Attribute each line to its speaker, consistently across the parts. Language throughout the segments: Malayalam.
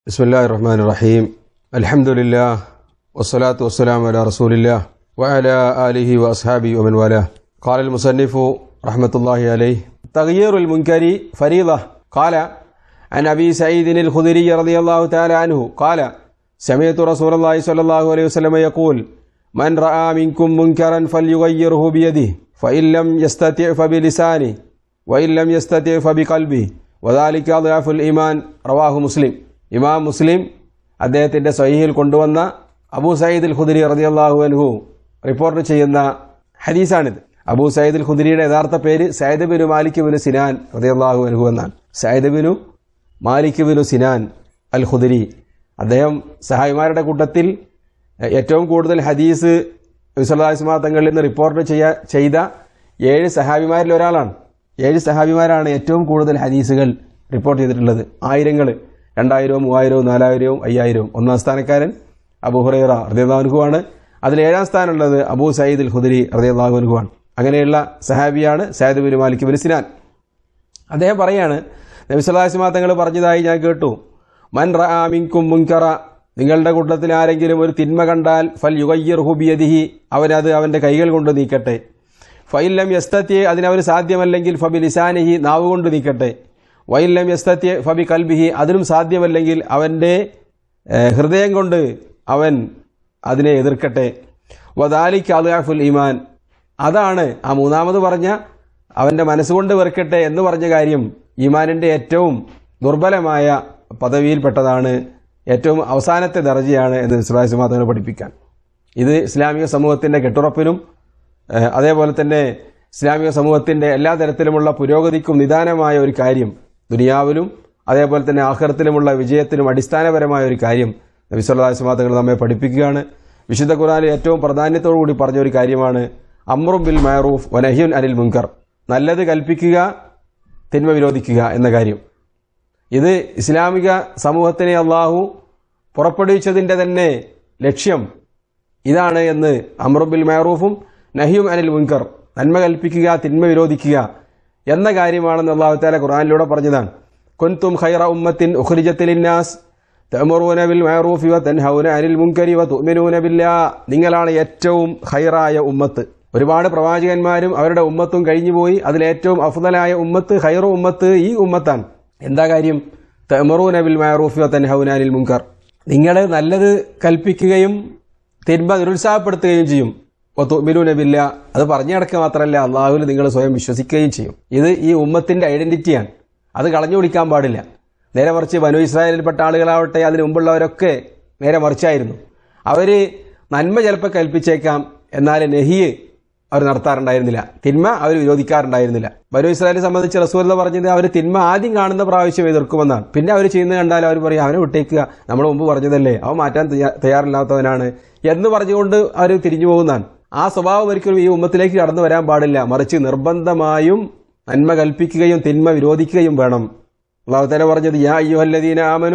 Speaker 1: بسم الله الرحمن الرحيم الحمد لله والصلاة والسلام على رسول الله وعلى آله وأصحابه ومن والاه قال المصنف رحمة الله عليه تغيير المنكر فريضة قال عن أبي سعيد الخدري رضي الله تعالى عنه قال سمعت رسول الله صلى الله عليه وسلم يقول من رأى منكم منكرا فليغيره بيده فإن لم يستطع فبلسانه وإن لم يستطع فبقلبه وذلك أضعف الإيمان رواه مسلم ഇമാം മുസ്ലിം അദ്ദേഹത്തിൻ്റെ സ്വഹീഹിൽ കൊണ്ടുവന്ന അബൂ സയ്യിദ് അൽ ഖുദരി റളിയല്ലാഹു അൻഹു റിപ്പോർട്ട് ചെയ്യുന്ന ഹദീസാണിത് അബൂ സയ്യിദ് അൽ ഖുദരിയുടെ യഥാർത്ഥ പേര് സയ്യിദ് ബിനു മാലിക് ബിനു സിനാൻ റളിയല്ലാഹു അൻഹു എന്നാണ് സയ്യിദ് ബിനു മാലിക് ബിനു സിനാൻ അൽ ഖുദരി അദ്ദേഹം സഹായിമാരുടെ കൂട്ടത്തിൽ ഏറ്റവും കൂടുതൽ ഹദീസ് വിസലാസ്മാ തങ്ങളിൽ നിന്ന് റിപ്പോർട്ട് ചെയ്യാ ചെയ്ത ഏഴ് സഹാബിമാരിൽ ഒരാളാണ് ഏഴ് സഹാബിമാരാണ് ഏറ്റവും കൂടുതൽ ഹദീസുകൾ റിപ്പോർട്ട് ചെയ്തിട്ടുള്ളത് ആയിരങ്ങൾ രണ്ടായിരവും മൂവായിരവും നാലായിരവും അയ്യായിരവും ഒന്നാം സ്ഥാനക്കാരൻ അബു ഹുറൈറ റദിയാഹുനുഹുവാണ് അതിൽ ഏഴാം സ്ഥാനമുള്ളത് അബൂ സയ്യിദ് അൽ ഖുദരി റദിയാഹുനുഹുവാണ് അങ്ങനെയുള്ള സഹാബിയാണ് Sayyid bin Malik bin Sinan അദ്ദേഹം പറയാണ് നബിസ്വലാസ്മാ തങ്ങൾ പറഞ്ഞതായി ഞാൻ കേട്ടു മൻ റആമിൻകും മുൻകറ നിങ്ങളുടെ കൂട്ടത്തിൽ ആരെങ്കിലും ഒരു തിന്മ കണ്ടാൽ ഫൽ യുഗയ്യർ ഹുബിയദിഹി അവനത് അവൻ്റെ കൈകൾ കൊണ്ട് നീക്കട്ടെ ഫൈലം യസ്തത്തെ അതിനവന് സാധ്യമല്ലെങ്കിൽ ഫബി ലിസാനിഹി നാവ് കൊണ്ട് നീക്കട്ടെ വൈലം യസ്തത്തെ ഫബി കൽബിഹി അതിനും സാധ്യമല്ലെങ്കിൽ അവൻ്റെ ഹൃദയം കൊണ്ട് അവൻ അതിനെ എതിർക്കട്ടെ വദാലിക്ക് അലാഫുൽ ഈമാൻ അതാണ് ആ മൂന്നാമത് പറഞ്ഞ അവൻ്റെ മനസ്സുകൊണ്ട് വെറുക്കട്ടെ എന്ന് പറഞ്ഞ കാര്യം ഈമാനിൻ്റെ ഏറ്റവും ദുർബലമായ പദവിയിൽപ്പെട്ടതാണ് ഏറ്റവും അവസാനത്തെ ദർജയാണ് എന്ന് ഇസ്ലാം തങ്ങൾ പഠിപ്പിക്കാൻ ഇത് ഇസ്ലാമിക സമൂഹത്തിൻ്റെ കെട്ടുറപ്പിനും അതേപോലെ തന്നെ ഇസ്ലാമിക സമൂഹത്തിൻ്റെ എല്ലാ തരത്തിലുമുള്ള പുരോഗതിക്കും നിദാനമായ ഒരു കാര്യം ദുനിയാവിലും അതേപോലെ തന്നെ ആഹ്റത്തിലുമുള്ള വിജയത്തിനും അടിസ്ഥാനപരമായ ഒരു കാര്യം നബി സല്ലാ തങ്ങൾ നമ്മെ പഠിപ്പിക്കുകയാണ് വിശുദ്ധ ഖുറാനിൽ ഏറ്റവും പ്രാധാന്യത്തോടു കൂടി പറഞ്ഞ ഒരു കാര്യമാണ് അമ്രും ബിൽ മഹറൂഫ് വനഹ്യുൻ അനിൽ മുൻകർ നല്ലത് കൽപ്പിക്കുക തിന്മ വിരോധിക്കുക എന്ന കാര്യം ഇത് ഇസ്ലാമിക സമൂഹത്തിനെ അള്ളാഹു പുറപ്പെടുവിച്ചതിൻ്റെ തന്നെ ലക്ഷ്യം ഇതാണ് എന്ന് അമ്രുബിൽ മഹറൂഫും നഹിയും അനിൽ മുൻകർ നന്മ കൽപ്പിക്കുക തിന്മ വിരോധിക്കുക എന്ന കാര്യമാണെന്ന് അള്ളാഹു താല ഖുർആാനിലൂടെ പറഞ്ഞതാണ് കുൻതും ഖൈറ ഉമ്മത്തിൻ ഉഖ്രിജത്തിലിന്നാസ് തമറൂന ബിൽ മഅറൂഫി വ തൻഹൗന അനിൽ മുൻകരി വ തുഅ്മിനൂന ബില്ലാ നിങ്ങളാണ് ഏറ്റവും ഖൈറായ ഉമ്മത്ത് ഒരുപാട് പ്രവാചകന്മാരും അവരുടെ ഉമ്മത്തും കഴിഞ്ഞുപോയി അതിലേറ്റവും അഫ്ദലായ ഉമ്മത്ത് ഖൈറു ഉമ്മത്ത് ഈ ഉമ്മത്താണ് എന്താ കാര്യം തമറൂന ബിൽ മഅറൂഫി വ തൻഹൗന അനിൽ മുൻകർ നിങ്ങൾ നല്ലത് കൽപ്പിക്കുകയും തിന്മ നിരുത്സാഹപ്പെടുത്തുകയും ചെയ്യും ഒത്തുബിനു നബില്ല അത് പറഞ്ഞു നടക്കുക മാത്രമല്ല അള്ളാഹുവിൽ നിങ്ങൾ സ്വയം വിശ്വസിക്കുകയും ചെയ്യും ഇത് ഈ ഉമ്മത്തിന്റെ ഐഡന്റിറ്റിയാണ് അത് കളഞ്ഞു പിടിക്കാൻ പാടില്ല നേരെ മറിച്ച് ബനു ഇസ്രായേലിൽപ്പെട്ട ആളുകളാവട്ടെ അതിന് മുമ്പുള്ളവരൊക്കെ നേരെ മറിച്ചായിരുന്നു അവര് നന്മ ചിലപ്പോൾ കൽപ്പിച്ചേക്കാം എന്നാൽ നെഹിയ് അവർ നടത്താറുണ്ടായിരുന്നില്ല തിന്മ അവർ വിരോധിക്കാറുണ്ടായിരുന്നില്ല ബനു ഇസ്രായേലിനെ സംബന്ധിച്ച് റസൂൽ പറഞ്ഞത് അവർ തിന്മ ആദ്യം കാണുന്ന പ്രാവശ്യം എതിർക്കുമെന്നാണ് പിന്നെ അവർ ചെയ്യുന്നത് കണ്ടാൽ അവർ പറയും അവനെ വിട്ടേക്കുക നമ്മൾ മുമ്പ് പറഞ്ഞതല്ലേ അവൻ മാറ്റാൻ തയ്യാറില്ലാത്തവനാണ് എന്ന് പറഞ്ഞുകൊണ്ട് അവർ തിരിഞ്ഞു പോകുന്നതാണ് ആ സ്വഭാവം ഒരിക്കലും ഈ ഉമ്മത്തിലേക്ക് കടന്നു വരാൻ പാടില്ല മറിച്ച് നിർബന്ധമായും നന്മ കൽപ്പിക്കുകയും തിന്മ വിരോധിക്കുകയും വേണം അള്ളാഹുത്തേനെ പറഞ്ഞത് യാ അയ്യുഹല്ലദീന ആമനു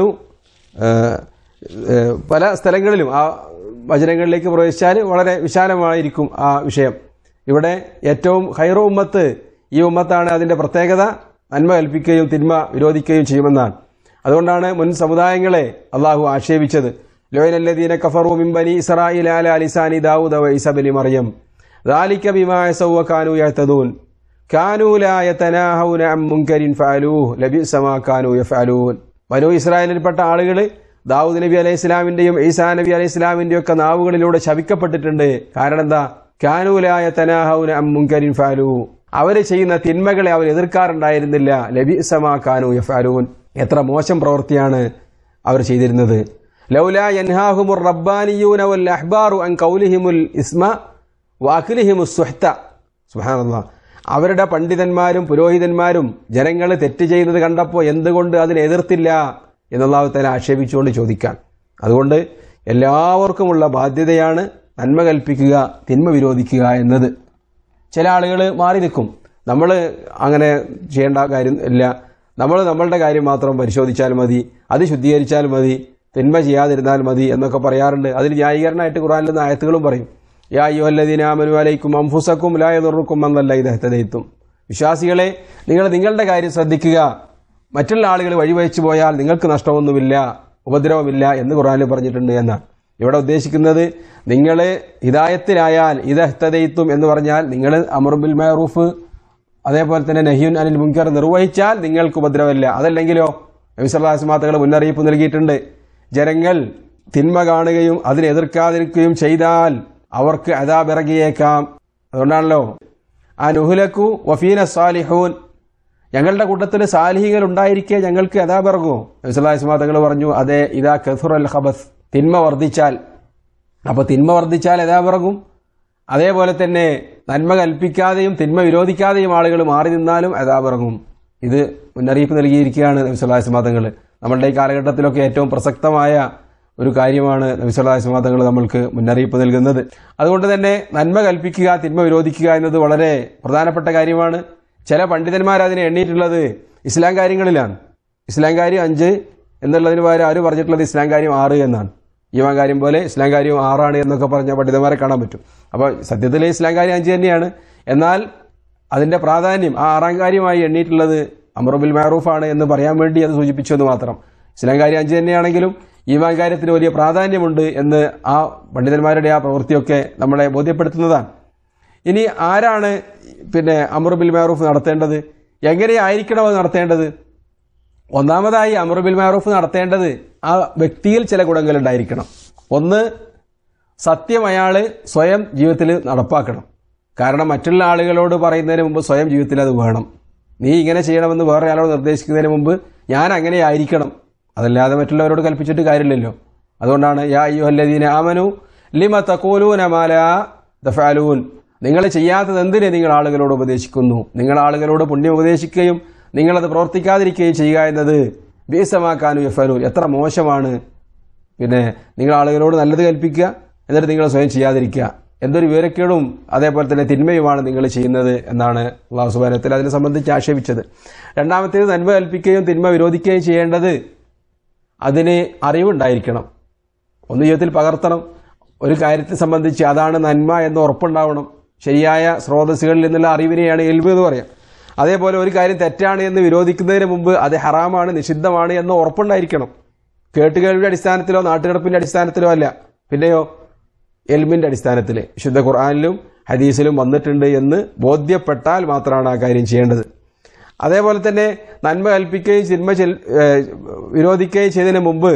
Speaker 1: പല സ്ഥലങ്ങളിലും ആ വചനങ്ങളിലേക്ക് പ്രവേശിച്ചാൽ വളരെ വിശാലമായിരിക്കും ആ വിഷയം ഇവിടെ ഏറ്റവും ഹൈറോ ഉമ്മത്ത് ഈ ഉമ്മത്താണ് അതിൻ്റെ പ്രത്യേകത നന്മ കൽപ്പിക്കുകയും തിന്മ വിരോധിക്കുകയും ചെയ്യുമെന്നാണ് അതുകൊണ്ടാണ് മുൻ സമുദായങ്ങളെ അള്ളാഹു ആക്ഷേപിച്ചത് ലോയനല്ലദീന കഫറു മിംബനി ഇസ്രായിൽ അല അലിസാനി ദാവൂദ് വൈസബലി മറിയം ذلك بما يسوا وكانوا يهتدون كانوا لا يتناهون عن منكر فعلوه لبئس ما كانوا يفعلون ബനു ഇസ്രായേലിൽപ്പെട്ട ആളുകൾ ദാവൂദ് നബി അലൈഹി ഇസ്ലാമിന്റെയും ഈസാ നബി അലൈഹി ഇസ്ലാമിന്റെയും ഒക്കെ നാവുകളിലൂടെ ശപിക്കപ്പെട്ടിട്ടുണ്ട് കാരണം എന്താ കാനൂലായ തനാഹൌന അം മുൻകരിൻ ഫാലു അവർ ചെയ്യുന്ന തിന്മകളെ അവർ എതിർക്കാറുണ്ടായിരുന്നില്ല ലബി സമാ കാനു യഫാലൂൻ എത്ര മോശം പ്രവൃത്തിയാണ് അവർ ചെയ്തിരുന്നത് ലൗല യൻഹാഹുമുർ റബ്ബാനിയൂന വൽ അഹ്ബാറു അൻ കൗലിഹിമുൽ ഇസ്മ വാക്കിലിഹിമുസ് സുഹ്ത സുബ്ഹാനല്ലാഹ് അവരുടെ പണ്ഡിതന്മാരും പുരോഹിതന്മാരും ജനങ്ങൾ തെറ്റ് ചെയ്യുന്നത് കണ്ടപ്പോൾ എന്തുകൊണ്ട് അതിനെ എതിർത്തില്ല എന്നുള്ളാഹു തല ആക്ഷേപിച്ചുകൊണ്ട് ചോദിക്കാൻ അതുകൊണ്ട് എല്ലാവർക്കുമുള്ള ബാധ്യതയാണ് നന്മ കൽപ്പിക്കുക തിന്മ വിരോധിക്കുക എന്നത് ചില ആളുകൾ മാറി നിൽക്കും നമ്മൾ അങ്ങനെ ചെയ്യേണ്ട കാര്യം ഇല്ല നമ്മൾ നമ്മളുടെ കാര്യം മാത്രം പരിശോധിച്ചാൽ മതി അത് ശുദ്ധീകരിച്ചാൽ മതി തിന്മ ചെയ്യാതിരുന്നാൽ മതി എന്നൊക്കെ പറയാറുണ്ട് അതിൽ ന്യായീകരണമായിട്ട് ഖുറാനിൽ നിന്ന് ആയത്തുകളും പറയും യാ യുവല്ലദീനാമനു അലൈക്കും അംഫുസക്കും ലായതുറുക്കും എന്നല്ല ഇത് ഹെത്തതയ്ത്തും വിശ്വാസികളെ നിങ്ങൾ നിങ്ങളുടെ കാര്യം ശ്രദ്ധിക്കുക മറ്റുള്ള ആളുകൾ വഴിവെച്ചു പോയാൽ നിങ്ങൾക്ക് നഷ്ടമൊന്നുമില്ല ഉപദ്രവമില്ല എന്ന് ഖുറാനിൽ പറഞ്ഞിട്ടുണ്ട് എന്നാണ് ഇവിടെ ഉദ്ദേശിക്കുന്നത് നിങ്ങൾ ഹിദായത്തിലായാൽ ഇതഹ്തദയിത്തും എന്ന് പറഞ്ഞാൽ നിങ്ങൾ അമറുബിൽ മഹറൂഫ് അതേപോലെ തന്നെ നഹിയുൻ അനിൽ മുൻകർ നിർവഹിച്ചാൽ നിങ്ങൾക്ക് ഉപദ്രവമില്ല അതല്ലെങ്കിലോ നബിസ്വല്ലാസ്മാത്തകൾ മുന്നറിയിപ്പ് നൽകിയിട്ടുണ്ട് ജനങ്ങൾ തിന്മ കാണുകയും അതിനെ എതിർക്കാതിരിക്കുകയും ചെയ്താൽ അവർക്ക് അതാപിറകിയേക്കാം അതുകൊണ്ടാണല്ലോ ആ നുഹുലക്കു വഫീന സാലിഹൂൻ ഞങ്ങളുടെ കൂട്ടത്തിൽ സാലിഹികൾ ഉണ്ടായിരിക്കെ ഞങ്ങൾക്ക് അതാപിറങ്ങുമോ നബിസ്വല്ലാസ്മാത്തകൾ പറഞ്ഞു അതെ ഇതാ കസുർ അൽ ഖബസ് തിന്മ വർദ്ധിച്ചാൽ അപ്പോൾ തിന്മ വർദ്ധിച്ചാൽ അതാപിറങ്ങും അതേപോലെ തന്നെ നന്മ കൽപ്പിക്കാതെയും തിന്മ വിരോധിക്കാതെയും ആളുകൾ മാറി നിന്നാലും അതാപിറങ്ങും ഇത് മുന്നറിയിപ്പ് നൽകിയിരിക്കുകയാണ് നബിസ്വല്ലാസ് മതങ്ങൾ നമ്മളുടെ ഈ കാലഘട്ടത്തിലൊക്കെ ഏറ്റവും പ്രസക്തമായ ഒരു കാര്യമാണ് നബിസ്വല്ലാസ് മതങ്ങൾ നമ്മൾക്ക് മുന്നറിയിപ്പ് നൽകുന്നത് അതുകൊണ്ട് തന്നെ നന്മ കൽപ്പിക്കുക തിന്മ വിരോധിക്കുക എന്നത് വളരെ പ്രധാനപ്പെട്ട കാര്യമാണ് ചില പണ്ഡിതന്മാർ അതിനെ എണ്ണിയിട്ടുള്ളത് ഇസ്ലാം കാര്യങ്ങളിലാണ് ഇസ്ലാം കാര്യം അഞ്ച് എന്നുള്ളതിന് പകരം അവർ പറഞ്ഞിട്ടുള്ളത് ഇസ്ലാം കാര്യം ആറ് എന്നാണ് ഈമാൻ കാര്യം പോലെ ഇസ്ലാം കാര്യം ആറാണ് എന്നൊക്കെ പറഞ്ഞ പണ്ഡിതന്മാരെ കാണാൻ പറ്റും അപ്പോൾ സത്യത്തിൽ ഇസ്ലാം കാര്യം അഞ്ച് തന്നെയാണ് എന്നാൽ അതിന്റെ പ്രാധാന്യം ആ ആറാം കാര്യമായി എണ്ണിയിട്ടുള്ളത് അമറുബിൽ മാറൂഫാണ് എന്ന് പറയാൻ വേണ്ടി അത് സൂചിപ്പിച്ചു എന്ന് മാത്രം ഇസ്ലാം കാര്യം അഞ്ച് തന്നെയാണെങ്കിലും ഈമാൻ കാര്യത്തിന് വലിയ പ്രാധാന്യമുണ്ട് എന്ന് ആ പണ്ഡിതന്മാരുടെ ആ പ്രവൃത്തിയൊക്കെ നമ്മളെ ബോധ്യപ്പെടുത്തുന്നതാണ് ഇനി ആരാണ് പിന്നെ അമറുബിൽ മാറൂഫ് നടത്തേണ്ടത് എങ്ങനെയായിരിക്കണം അത് നടത്തേണ്ടത് ഒന്നാമതായി അമറുബിൽ മാറൂഫ് നടത്തേണ്ടത് ആ വ്യക്തിയിൽ ചില ഗുണങ്ങൾ ഉണ്ടായിരിക്കണം ഒന്ന് സത്യം അയാൾ സ്വയം ജീവിതത്തിൽ നടപ്പാക്കണം കാരണം മറ്റുള്ള ആളുകളോട് പറയുന്നതിന് മുമ്പ് സ്വയം ജീവിതത്തിൽ അത് വേണം നീ ഇങ്ങനെ ചെയ്യണമെന്ന് വേറെ ആളോട് നിർദ്ദേശിക്കുന്നതിന് മുമ്പ് ഞാൻ അങ്ങനെ ആയിരിക്കണം അതല്ലാതെ മറ്റുള്ളവരോട് കൽപ്പിച്ചിട്ട് കാര്യമില്ലല്ലോ അതുകൊണ്ടാണ് യാ അയ്യുഹല്ലദീന ആമനു ലിമ തഖൂലൂന മാല ദഫഅലൂൻ നിങ്ങൾ ചെയ്യാത്തത് എന്തിനെ നിങ്ങൾ ആളുകളോട് ഉപദേശിക്കുന്നു നിങ്ങൾ ആളുകളോട് പുണ്യം ഉപദേശിക്കുകയും നിങ്ങളത് പ്രവർത്തിക്കാതിരിക്കുകയും ചെയ്യുക എന്നത് ബീസമാക്കാനു യഫലൂൻ എത്ര മോശമാണ് പിന്നെ നിങ്ങൾ ആളുകളോട് നല്ലത് കൽപ്പിക്കുക എന്നിട്ട് നിങ്ങൾ സ്വയം ചെയ്യാതിരിക്കുക എന്തൊരു വിവരക്കേടും അതേപോലെ തന്നെ തിന്മയുമാണ് നിങ്ങൾ ചെയ്യുന്നത് എന്നാണ് അള്ളാഹു സുബാനത്തിൽ അതിനെ സംബന്ധിച്ച് ആക്ഷേപിച്ചത് രണ്ടാമത്തേത് നന്മ കൽപ്പിക്കുകയും തിന്മ വിരോധിക്കുകയും ചെയ്യേണ്ടത് അതിന് അറിവുണ്ടായിരിക്കണം ഒന്ന് ജീവിതത്തിൽ പകർത്തണം ഒരു കാര്യത്തെ സംബന്ധിച്ച് അതാണ് നന്മ എന്ന് ഉറപ്പുണ്ടാവണം ശരിയായ സ്രോതസ്സുകളിൽ നിന്നുള്ള അറിവിനെയാണ് എൽബ് എന്ന് പറയാം അതേപോലെ ഒരു കാര്യം തെറ്റാണ് എന്ന് വിരോധിക്കുന്നതിന് മുമ്പ് അത് ഹറാമാണ് നിഷിദ്ധമാണ് എന്ന് ഉറപ്പുണ്ടായിരിക്കണം കേട്ടുകേൾവിയുടെ അടിസ്ഥാനത്തിലോ നാട്ടുകിടപ്പിന്റെ അടിസ്ഥാനത്തിലോ അല്ല പിന്നെയോ എൽമിന്റെ അടിസ്ഥാനത്തിൽ വിശുദ്ധ ഖുർആാനിലും ഹദീസിലും വന്നിട്ടുണ്ട് എന്ന് ബോധ്യപ്പെട്ടാൽ മാത്രമാണ് ആ കാര്യം ചെയ്യേണ്ടത് അതേപോലെ തന്നെ നന്മ കൽപ്പിക്കുകയും സിനിമ വിരോധിക്കുകയും ചെയ്തതിന് മുമ്പ്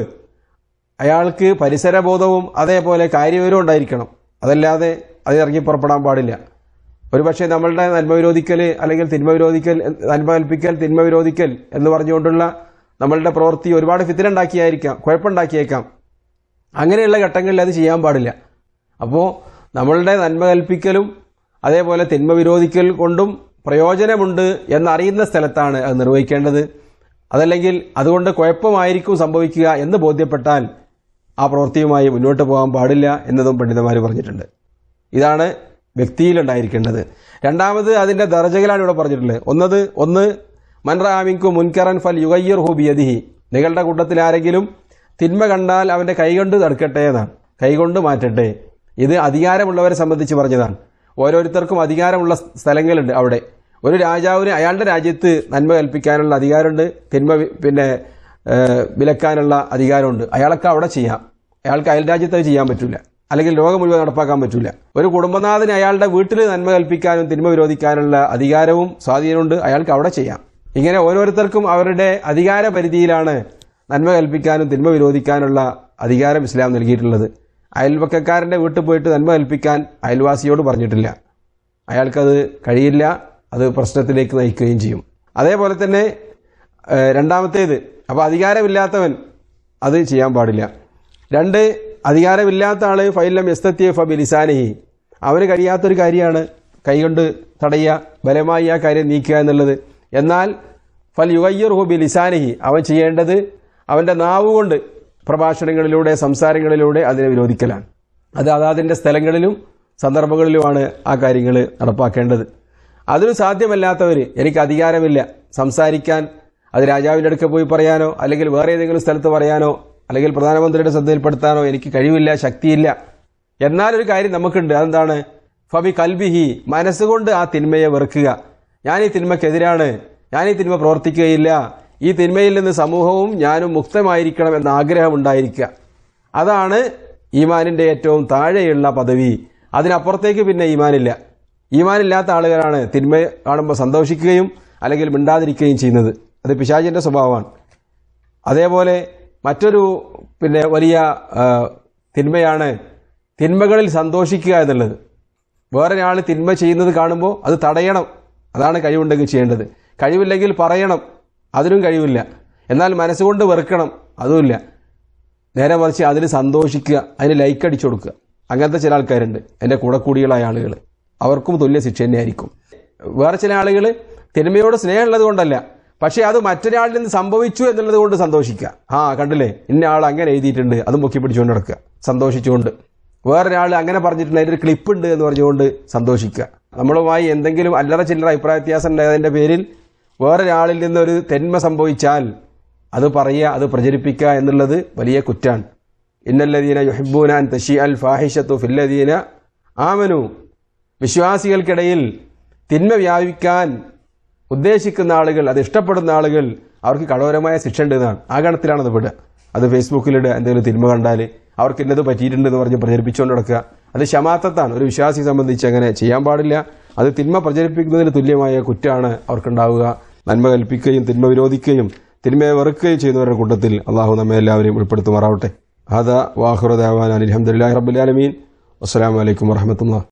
Speaker 1: അയാൾക്ക് പരിസരബോധവും അതേപോലെ കാര്യവിവരവും ഉണ്ടായിരിക്കണം അതല്ലാതെ അത് ഇറങ്ങി പുറപ്പെടാൻ പാടില്ല ഒരുപക്ഷെ നമ്മളുടെ നന്മ വിരോധിക്കൽ അല്ലെങ്കിൽ തിന്മ വിരോധിക്കൽ നന്മ കൽപ്പിക്കൽ തിന്മ വിരോധിക്കൽ എന്ന് പറഞ്ഞുകൊണ്ടുള്ള നമ്മളുടെ പ്രവൃത്തി ഒരുപാട് ഫിത്തിനുണ്ടാക്കിയായിരിക്കാം കുഴപ്പമുണ്ടാക്കിയേക്കാം അങ്ങനെയുള്ള ഘട്ടങ്ങളിൽ അത് ചെയ്യാൻ പാടില്ല അപ്പോൾ നമ്മളുടെ നന്മ കൽപ്പിക്കലും അതേപോലെ തിന്മ വിരോധിക്കൽ കൊണ്ടും പ്രയോജനമുണ്ട് എന്നറിയുന്ന സ്ഥലത്താണ് അത് നിർവഹിക്കേണ്ടത് അതല്ലെങ്കിൽ അതുകൊണ്ട് കുഴപ്പമായിരിക്കും സംഭവിക്കുക എന്ന് ബോധ്യപ്പെട്ടാൽ ആ പ്രവൃത്തിയുമായി മുന്നോട്ട് പോകാൻ പാടില്ല എന്നതും പണ്ഡിതന്മാർ പറഞ്ഞിട്ടുണ്ട് ഇതാണ് വ്യക്തിയിലുണ്ടായിരിക്കേണ്ടത് രണ്ടാമത് അതിന്റെ ദർജകളാണ് ഇവിടെ പറഞ്ഞിട്ടുള്ളത് ഒന്നത് ഒന്ന് മൻറാമിൻകു മുൻകറൻ ഫൽ യുഗയ്യർ ഹു ബിയദിഹി നിങ്ങളുടെ കൂട്ടത്തിൽ ആരെങ്കിലും തിന്മ കണ്ടാൽ അവന്റെ കൈകൊണ്ട് തടുക്കട്ടെ എന്നാണ് കൈകൊണ്ട് മാറ്റട്ടെ ഇത് അധികാരമുള്ളവരെ സംബന്ധിച്ച് പറഞ്ഞതാണ് ഓരോരുത്തർക്കും അധികാരമുള്ള സ്ഥലങ്ങളുണ്ട് അവിടെ ഒരു രാജാവിന് അയാളുടെ രാജ്യത്ത് നന്മ കൽപ്പിക്കാനുള്ള അധികാരമുണ്ട് തിന്മ വി- പിന്നെ ഏഹ്, വിലക്കാനുള്ള അധികാരമുണ്ട് അയാൾക്ക് അവിടെ ചെയ്യാം അയാൾക്ക് അയൽ രാജ്യത്ത് അത് ചെയ്യാൻ പറ്റില്ല അല്ലെങ്കിൽ ലോകം മുഴുവൻ നടപ്പാക്കാൻ പറ്റില്ല ഒരു കുടുംബനാഥന് അയാളുടെ വീട്ടിൽ നന്മ കൽപ്പിക്കാനും തിന്മ വിരോധിക്കാനുള്ള അധികാരവും സ്വാധീനമുണ്ട് അയാൾക്ക് അവിടെ ചെയ്യാം ഇങ്ങനെ ഓരോരുത്തർക്കും അവരുടെ അധികാര പരിധിയിലാണ് നന്മ കൽപ്പിക്കാനും തിന്മ വിരോധിക്കാനുള്ള അധികാരം ഇസ്ലാം നൽകിയിട്ടുള്ളത് അയൽവക്കക്കാരന്റെ വീട്ടിൽ പോയിട്ട് നന്മ കൽപ്പിക്കാൻ അയൽവാസിയോട് പറഞ്ഞിട്ടില്ല അയാൾക്കത് കഴിയില്ല അത് പ്രശ്നത്തിലേക്ക് നയിക്കുകയും ചെയ്യും അതേപോലെ തന്നെ ഏഹ്, രണ്ടാമത്തേത് അപ്പോൾ അധികാരമില്ലാത്തവൻ അത് ചെയ്യാൻ പാടില്ല രണ്ട് അധികാരമില്ലാത്ത ആള് ഫൈലം എസ്തത്തിയ ഫബി ലിസാനിഹി അവന് കഴിയാത്തൊരു കാര്യമാണ് കൈകൊണ്ട് തടയുക ബലമായി ആ കാര്യം നീക്കുക എന്നുള്ളത് എന്നാൽ ഫൽ യുഗയ്യർ ഹുബി ലിസാനിഹി അവൻ ചെയ്യേണ്ടത് അവന്റെ നാവ് കൊണ്ട് പ്രഭാഷണങ്ങളിലൂടെ സംസാരങ്ങളിലൂടെ അതിനെ വിരോധിക്കലാണ് അത് അതാതിന്റെ സ്ഥലങ്ങളിലും സന്ദർഭങ്ങളിലുമാണ് ആ കാര്യങ്ങൾ നടപ്പാക്കേണ്ടത് അതിന് സാധ്യമല്ലാത്തവർ എനിക്ക് അധികാരമില്ല സംസാരിക്കാൻ അത് രാജാവിൻ്റെ അടുക്ക പോയി പറയാനോ അല്ലെങ്കിൽ വേറെ ഏതെങ്കിലും സ്ഥലത്ത് പറയാനോ അല്ലെങ്കിൽ പ്രധാനമന്ത്രിയുടെ ശ്രദ്ധയിൽപ്പെടുത്താനോ എനിക്ക് കഴിവില്ല ശക്തിയില്ല എന്നാലൊരു കാര്യം നമുക്കുണ്ട് അതെന്താണ് ഫബി കൽബിഹി മനസ്സുകൊണ്ട് ആ തിന്മയെ വെറുക്കുക ഞാൻ ഈ തിന്മക്കെതിരാണ് ഞാൻ ഈ തിന്മ പ്രവർത്തിക്കുകയില്ല ഈ തിന്മയിൽ നിന്ന് സമൂഹവും ഞാനും മുക്തമായിരിക്കണം എന്ന ആഗ്രഹം ഉണ്ടായിരിക്കുക അതാണ് ഈമാനിന്റെ ഏറ്റവും താഴെയുള്ള പദവി അതിനപ്പുറത്തേക്ക് പിന്നെ ഈമാനില്ല ഈമാനില്ലാത്ത ആളുകളാണ് തിന്മ കാണുമ്പോൾ സന്തോഷിക്കുകയും അല്ലെങ്കിൽ മിണ്ടാതിരിക്കുകയും ചെയ്യുന്നത് അത് പിശാചിന്റെ സ്വഭാവമാണ് അതേപോലെ മറ്റൊരു പിന്നെ വലിയ ആ, തിന്മയാണ് തിന്മകളിൽ സന്തോഷിക്കുക എന്നുള്ളത് വേറൊരാൾ തിന്മ ചെയ്യുന്നത് കാണുമ്പോൾ അത് തടയണം അതാണ് കഴിവുണ്ടെങ്കിൽ ചെയ്യേണ്ടത് കഴിവില്ലെങ്കിൽ പറയണം അതിനും കഴിവില്ല എന്നാൽ മനസ്സുകൊണ്ട് വെറുക്കണം അതുമില്ല നേരെ മറിച്ച് അതിന് സന്തോഷിക്കുക അതിന് ലൈക്ക് അടിച്ചു കൊടുക്കുക അങ്ങനത്തെ ചില ആൾക്കാരുണ്ട് എൻ്റെ കൂടെ കൂടികളായ ആളുകൾ അവർക്കും തുല്യ ശിക്ഷ തന്നെയായിരിക്കും വേറെ ചില ആളുകൾ തിന്മയോട് സ്നേഹമുള്ളത് കൊണ്ടല്ല പക്ഷേ അത് മറ്റൊരാളിൽ നിന്ന് സംഭവിച്ചു എന്നുള്ളത് കൊണ്ട് സന്തോഷിക്കുക ആ കണ്ടില്ലേ ഇന്ന ആൾ അങ്ങനെ എഴുതിയിട്ടുണ്ട് അത് മുക്കി പിടിച്ചുകൊണ്ട് നടക്കുക സന്തോഷിച്ചുകൊണ്ട് വേറൊരാൾ അങ്ങനെ പറഞ്ഞിട്ടുണ്ട് അതിൻ്റെ ഒരു ക്ലിപ്പ് ഉണ്ട് എന്ന് പറഞ്ഞുകൊണ്ട് സന്തോഷിക്കുക നമ്മളുമായി എന്തെങ്കിലും അല്ലറ ചില്ലറ അഭിപ്രായ വ്യത്യാസം ഉണ്ടായതിൻ്റെ പേരിൽ വേറൊരാളിൽ നിന്നൊരു തെന്മ സംഭവിച്ചാൽ അത് പറയുക അത് പ്രചരിപ്പിക്കുക എന്നുള്ളത് വലിയ കുറ്റാണ് ഇന്നല്ലദീന യുഹിബൂനാൻ തഷി അൽ ഫാഹിഷത്തു ഫില്ലദീന ആമനു വിശ്വാസികൾക്കിടയിൽ തിന്മ വ്യാപിക്കാൻ ഉദ്ദേശിക്കുന്ന ആളുകൾ അത് ഇഷ്ടപ്പെടുന്ന ആളുകൾ അവർക്ക് കഠോരമായ ശിക്ഷ ഉണ്ട് എന്നാണ് ആ ഗണത്തിലാണ് അത് വിടുക അത് ഫേസ്ബുക്കിലിടുക എന്തെങ്കിലും തിന്മ കണ്ടാൽ അവർക്ക് ഇന്നത് പറ്റിയിട്ടുണ്ടെന്ന് പറഞ്ഞ് പ്രചരിപ്പിച്ചുകൊണ്ട് നടക്കുക അത് ക്ഷമാത്തത്താണ് ഒരു വിശ്വാസിയെ സംബന്ധിച്ച് അങ്ങനെ ചെയ്യാൻ പാടില്ല അത് തിന്മ പ്രചരിപ്പിക്കുന്നതിന് തുല്യമായ കുറ്റാണ് അവർക്കുണ്ടാവുക നന്മ കൽപ്പിക്കുകയും തിന്മ വിരോധിക്കുകയും തിന്മയെ വെറുക്കുകയും ചെയ്യുന്നവരുടെ കൂട്ടത്തിൽ അള്ളാഹു നമ്മെ എല്ലാവരെയും ഉൾപ്പെടുത്തുമാറാവട്ടെ ഹദ വാഹുറദാവാൻ അലഹമുല്ലാ റബുലാലമീൻ അസ്സാം വലൈക്കും വർഹമത്തുള്ള